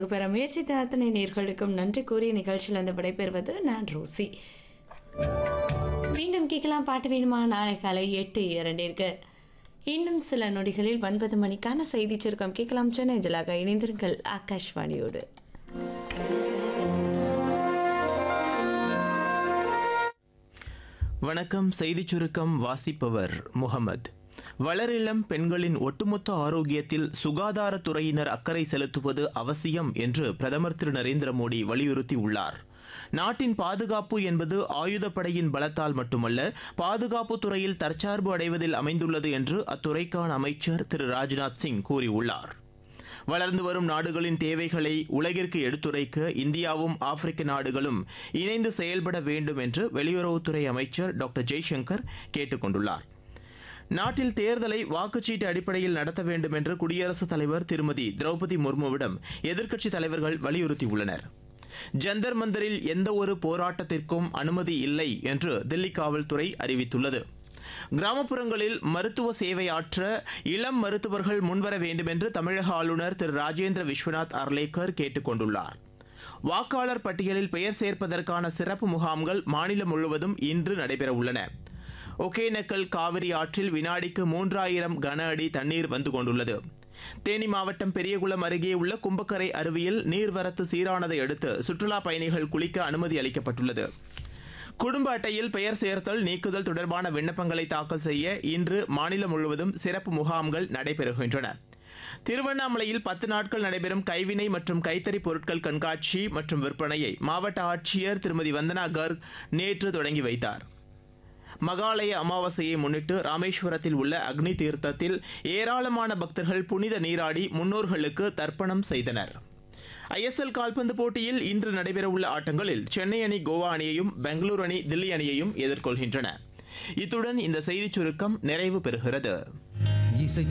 பெற முயற்சித்த அத்தனை நேர்களுக்கும் நன்றி கூறி நிகழ்ச்சியில் இருந்து விடைபெறுவது நான் ரோசி மீண்டும் கேட்கலாம் பாட்டு வேணுமா நாளை காலை எட்டு இரண்டிற்கு இன்னும் சில நொடிகளில் ஒன்பது மணிக்கான செய்தி சுருக்கம் கேட்கலாம் சென்னை ஜலாக இணைந்திருங்கள் ஆகாஷ்வாணியோடு வணக்கம் செய்திச் சுருக்கம் வாசிப்பவர் முகமது வளரிளம் பெண்களின் ஒட்டுமொத்த ஆரோக்கியத்தில் சுகாதாரத்துறையினர் அக்கறை செலுத்துவது அவசியம் என்று பிரதமர் திரு நரேந்திர மோடி வலியுறுத்தியுள்ளார் நாட்டின் பாதுகாப்பு என்பது ஆயுதப்படையின் பலத்தால் மட்டுமல்ல பாதுகாப்பு துறையில் தற்சார்பு அடைவதில் அமைந்துள்ளது என்று அத்துறைக்கான அமைச்சர் திரு ராஜ்நாத் சிங் கூறியுள்ளார் வளர்ந்து வரும் நாடுகளின் தேவைகளை உலகிற்கு எடுத்துரைக்க இந்தியாவும் ஆப்பிரிக்க நாடுகளும் இணைந்து செயல்பட வேண்டும் என்று வெளியுறவுத்துறை அமைச்சர் டாக்டர் ஜெய்சங்கர் கேட்டுக் கொண்டுள்ளார் நாட்டில் தேர்தலை வாக்குச்சீட்டு அடிப்படையில் நடத்த வேண்டும் என்று குடியரசுத் தலைவர் திருமதி திரௌபதி முர்முவிடம் எதிர்க்கட்சித் தலைவர்கள் வலியுறுத்தியுள்ளனர் ஜந்தர் மந்தரில் எந்த ஒரு போராட்டத்திற்கும் அனுமதி இல்லை என்று தில்லி காவல்துறை அறிவித்துள்ளது கிராமப்புறங்களில் மருத்துவ சேவையாற்ற இளம் மருத்துவர்கள் முன்வர வேண்டும் என்று தமிழக ஆளுநர் திரு ராஜேந்திர விஸ்வநாத் அர்லேக்கர் கேட்டுக் கொண்டுள்ளார் வாக்காளர் பட்டியலில் பெயர் சேர்ப்பதற்கான சிறப்பு முகாம்கள் மாநிலம் முழுவதும் இன்று நடைபெறவுள்ளன ஒகேனக்கல் காவிரி ஆற்றில் வினாடிக்கு மூன்றாயிரம் கன அடி தண்ணீர் வந்து கொண்டுள்ளது தேனி மாவட்டம் பெரியகுளம் அருகே உள்ள கும்பக்கரை அருவியில் நீர்வரத்து சீரானதை அடுத்து சுற்றுலா பயணிகள் குளிக்க அனுமதி அளிக்கப்பட்டுள்ளது குடும்ப அட்டையில் பெயர் சேர்த்தல் நீக்குதல் தொடர்பான விண்ணப்பங்களை தாக்கல் செய்ய இன்று மாநிலம் முழுவதும் சிறப்பு முகாம்கள் நடைபெறுகின்றன திருவண்ணாமலையில் பத்து நாட்கள் நடைபெறும் கைவினை மற்றும் கைத்தறி பொருட்கள் கண்காட்சி மற்றும் விற்பனையை மாவட்ட ஆட்சியர் திருமதி வந்தனா கர்க் நேற்று தொடங்கி வைத்தார் மகாலய அமாவாசையை முன்னிட்டு ராமேஸ்வரத்தில் உள்ள அக்னி தீர்த்தத்தில் ஏராளமான பக்தர்கள் புனித நீராடி முன்னோர்களுக்கு தர்ப்பணம் செய்தனர் ஐஎஸ்எல் கால்பந்து போட்டியில் இன்று நடைபெறவுள்ள ஆட்டங்களில் சென்னை அணி கோவா அணியையும் பெங்களூரு அணி தில்லி அணியையும் எதிர்கொள்கின்றன இத்துடன் இந்த செய்திச் சுருக்கம் நிறைவு பெறுகிறது இசை